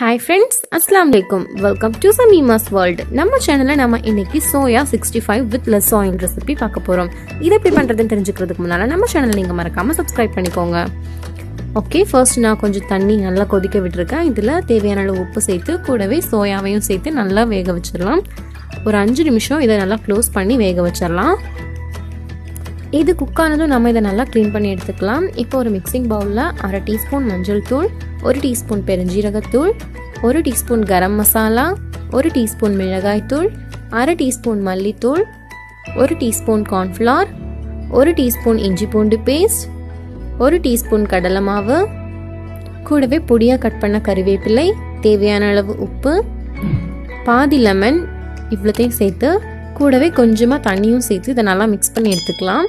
hi friends அஸ்லாம் வலைக்கும் welcome to சமீமாஸ் world நம்ம சேனலில் நம்ம இன்னைக்கு soya sixty five with less oil recipe பார்க்க போகிறோம் இதை எப்படி பண்ணுறதுன்னு தெரிஞ்சுக்கிறதுக்கு முன்னால் நம்ம சேனலை நீங்கள் மறக்காமல் சப்ஸ்கிரைப் பண்ணிக்கோங்க ஓகே ஃபர்ஸ்ட் நான் கொஞ்சம் தண்ணி நல்லா கொதிக்க விட்டுருக்கேன் இதில் தேவையான அளவு உப்பு சேர்த்து கூடவே சோயாவையும் சேர்த்து நல்லா வேக வச்சிடலாம் ஒரு அஞ்சு நிமிஷம் இதை நல்லா க்ளோஸ் பண்ணி வேக வச்சிடலாம் இது குக் ஆனதும் நம்ம இதை நல்லா க்ளீன் பண்ணி எடுத்துக்கலாம் இப்போ ஒரு மிக்சிங் பவுலில் அரை டீஸ்பூன் மஞ்சள் தூள் ஒரு டீஸ்பூன் பெருஞ்சீரகத்தூள் ஒரு டீஸ்பூன் கரம் மசாலா ஒரு டீஸ்பூன் மிளகாய்த்தூள் அரை டீஸ்பூன் மல்லித்தூள் ஒரு டீஸ்பூன் கார்ன்ஃப்ளவர் ஒரு டீஸ்பூன் இஞ்சி பூண்டு பேஸ்ட் ஒரு டீஸ்பூன் கடலை மாவு கூடவே பொடியாக கட் பண்ண கறிவேப்பிலை தேவையான அளவு உப்பு பாதி லெமன் இவ்வளோத்தையும் சேர்த்து கூடவே கொஞ்சமாக தண்ணியும் சேர்த்து இதை நல்லா மிக்ஸ் பண்ணி எடுத்துக்கலாம்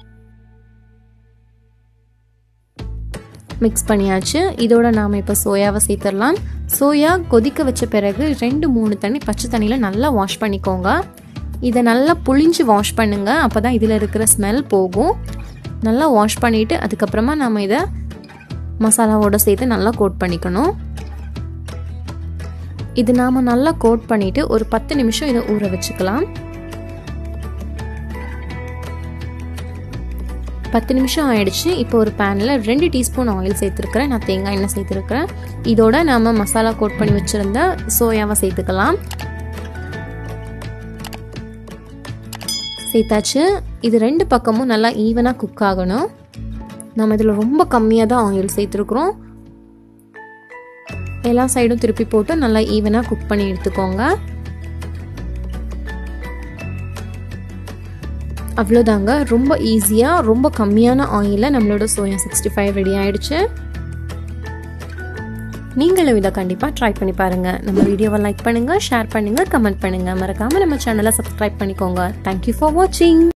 மிக்ஸ் பண்ணியாச்சு இதோட நாம் இப்போ சோயாவை சேர்த்துடலாம் சோயா கொதிக்க வச்ச பிறகு ரெண்டு மூணு தண்ணி பச்சை தண்ணியில் நல்லா வாஷ் பண்ணிக்கோங்க இதை நல்லா புளிஞ்சு வாஷ் பண்ணுங்க அப்போ தான் இதில் இருக்கிற ஸ்மெல் போகும் நல்லா வாஷ் பண்ணிவிட்டு அதுக்கப்புறமா நம்ம இதை மசாலாவோட சேர்த்து நல்லா கோட் பண்ணிக்கணும் இது நாம் நல்லா கோட் பண்ணிவிட்டு ஒரு பத்து நிமிஷம் இதை ஊற வச்சுக்கலாம் பத்து நிமிஷம் ஆயிடுச்சு இப்போ ஒரு பேனில் ரெண்டு டீஸ்பூன் ஆயில் சேர்த்துருக்குறேன் நான் தேங்காய் எண்ணெய் சேர்த்துருக்குறேன் இதோட நாம் மசாலா கோட் பண்ணி வச்சுருந்த சோயாவை சேர்த்துக்கலாம் சேர்த்தாச்சு இது ரெண்டு பக்கமும் நல்லா ஈவனாக குக் ஆகணும் நம்ம இதில் ரொம்ப கம்மியாக தான் ஆயில் சேர்த்துருக்குறோம் எல்லா சைடும் திருப்பி போட்டு நல்லா ஈவனாக குக் பண்ணி எடுத்துக்கோங்க அவ்வளோதாங்க ரொம்ப ஈஸியாக ரொம்ப கம்மியான ஆயிலில் நம்மளோட சோயா சிக்ஸ்டி ஃபைவ் ரெடி ஆயிடுச்சு நீங்களும் இதை கண்டிப்பாக ட்ரை பண்ணி பாருங்கள் நம்ம வீடியோவை லைக் பண்ணுங்கள் ஷேர் பண்ணுங்கள் கமெண்ட் பண்ணுங்கள் மறக்காமல் நம்ம சேனலை சப்ஸ்கிரைப் பண்ணிக்கோங்க தேங்க்யூ ஃபார் வாட்சிங்